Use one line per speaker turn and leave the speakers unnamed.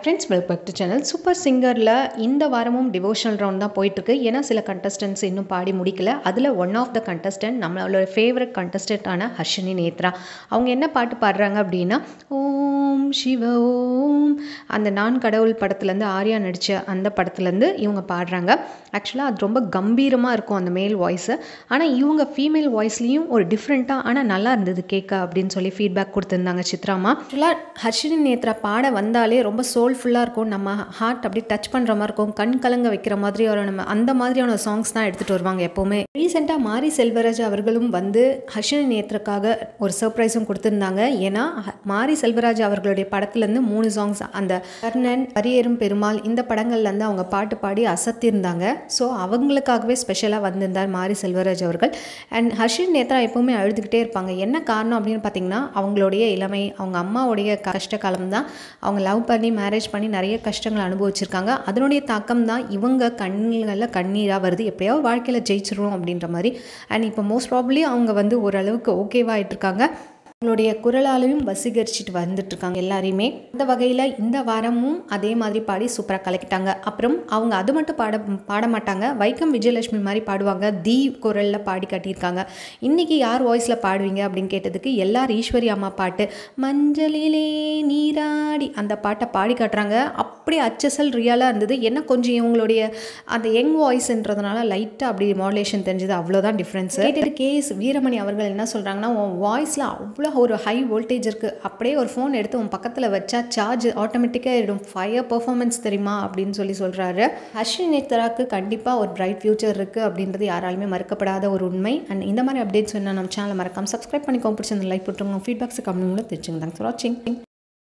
friends welcome to channel super சிங்கரில் இந்த வாரமும் டிவோஷனல் ரவுண்ட் தான் போயிட்டுருக்கு ஏன்னா சில கண்டஸ்டன்ட்ஸ் இன்னும் பாடி முடிக்கல அதில் ஒன் ஆஃப் த கண்டஸ்டன்ட் நம்மளோட ஃபேவரட் கண்டஸ்டன்ட்டான ஹர்ஷினி நேத்ரா அவங்க என்ன பாட்டு பாடுறாங்க அப்படின்னா ஓம் சிவ ஓம் அந்த நான் கடவுள் படத்துலேருந்து ஆர்யா நடித்த அந்த படத்துலேருந்து இவங்க பாடுறாங்க ஆக்சுவலாக அது ரொம்ப கம்பீரமாக இருக்கும் அந்த மேல் வாய்ஸு ஆனால் இவங்க ஃபீமேல் வாய்ஸ்லேயும் ஒரு டிஃப்ரெண்ட்டாக ஆனால் நல்லா இருந்தது கேட்க அப்படின்னு சொல்லி ஃபீட்பேக் கொடுத்துருந்தாங்க சித்ராமா ஆக்சுவலாக ஹர்ஷினி நேத்ரா பாட வந்தாலே ரொம்ப சோல்ஃபுல்லாக இருக்கும் நம்ம ஹார்ட் அப்படியே டச் பண்ணுற மாதிரி இருக்கும் கண் கலங்க வைக்கிற மாதிரி ஒரு நம்ம அந்த மாதிரியான சாங்ஸ் தான் எடுத்துகிட்டு வருவாங்க எப்போவுமே ரீசெண்டாக மாரி செல்வராஜ் அவர்களும் வந்து ஹர்ஷினி நேத்ராக்காக ஒரு சர்ப்ரைஸும் கொடுத்துருந்தாங்க ஏன்னா ஹ- மாரி செல்வராஜ் அவர்களுடைய படத்துலேருந்து மூணு சாங்ஸ் அந்த கர்ணன் பரியேறும் பெருமாள் இந்த படங்கள்லேருந்து அவங்க பாட்டு பாடி அசத்தியிருந்தாங்க ஸோ அவங்களுக்காகவே ஸ்பெஷலாக வந்திருந்தார் மாரி செல்வராஜ் அவர்கள் அண்ட் ஹர்ஷினி நேத்ரா எப்போவுமே அழுதுகிட்டே இருப்பாங்க என்ன காரணம் அப்படின்னு பார்த்தீங்கன்னா அவங்களுடைய இளமை அவங்க அம்மாவுடைய கஷ்ட காலம் தான் அவங்க லவ் பண்ணி மேரேஜ் பண்ணி நிறைய கஷ்டங்கள் அனுபவிச்சிருக்காங்க அதனுடைய தாக்கம் தான் இவங்க கண்களில் கண்ணீராக வருது எப்படியாவது வாழ்க்கையில் ஜெயிச்சிரும் அப்படின்ற மாதிரி அண்ட் இப்போ மோஸ்ட் ப்ராபப்ளி அவங்க வந்து ஓரளவுக்கு ஓகேவாகிட்டு இருக்காங்க அவங்களுடைய குரலாலையும் வசீகரிச்சுட்டு வந்துட்டு இருக்காங்க எல்லாரையுமே இந்த வகையில் இந்த வாரமும் அதே மாதிரி பாடி சூப்பராக கலக்கிட்டாங்க அப்புறம் அவங்க அது மட்டும் பாட பாட மாட்டாங்க வைக்கம் விஜயலட்சுமி மாதிரி பாடுவாங்க தி குரலில் பாடி காட்டியிருக்காங்க இன்றைக்கி யார் வாய்ஸில் பாடுவீங்க அப்படின்னு கேட்டதுக்கு எல்லாரும் ஈஸ்வரி அம்மா பாட்டு மஞ்சளிலே நீராடி அந்த பாட்டை பாடி காட்டுறாங்க அப்படியே அச்சசல் ரியலாக இருந்தது என்ன கொஞ்சம் இவங்களுடைய அந்த யங் வாய்ஸ்ன்றதுனால லைட்டாக அப்படி மாடுலேஷன் தெரிஞ்சது அவ்வளோதான் டிஃப்ரென்ஸ் கேட்டது கேஸ் வீரமணி அவர்கள் என்ன சொல்கிறாங்கன்னா உன் வாய்ஸில் அவ்வளோ ஒரு ஹை வோல்டேஜ் இருக்குது அப்படியே ஒரு ஃபோன் எடுத்து உன் பக்கத்தில் வச்சா சார்ஜ் ஆட்டோமேட்டிக்காக ஆகிடும் ஃபயர் பெர்ஃபார்மன்ஸ் தெரியுமா அப்படின்னு சொல்லி சொல்கிறாரு அஸ்வின் நேத்ராக்கு கண்டிப்பாக ஒரு பிரைட் ஃபியூச்சர் இருக்குது அப்படின்றது யாராலுமே மறுக்கப்படாத ஒரு உண்மை அண்ட் இந்த மாதிரி அப்டேட்ஸ் வேணா நம்ம சேனலை மறக்காம சப்ஸ்கிரைப் பண்ணிக்கோங்க பிடிச்சிருந்த லைக் போட்டுருங்க ஃபீட்பேக்ஸ் கம்மிங்களும் தெரிஞ்சுங்க தேங்க்ஸ் ஃபார் வாட்சிங்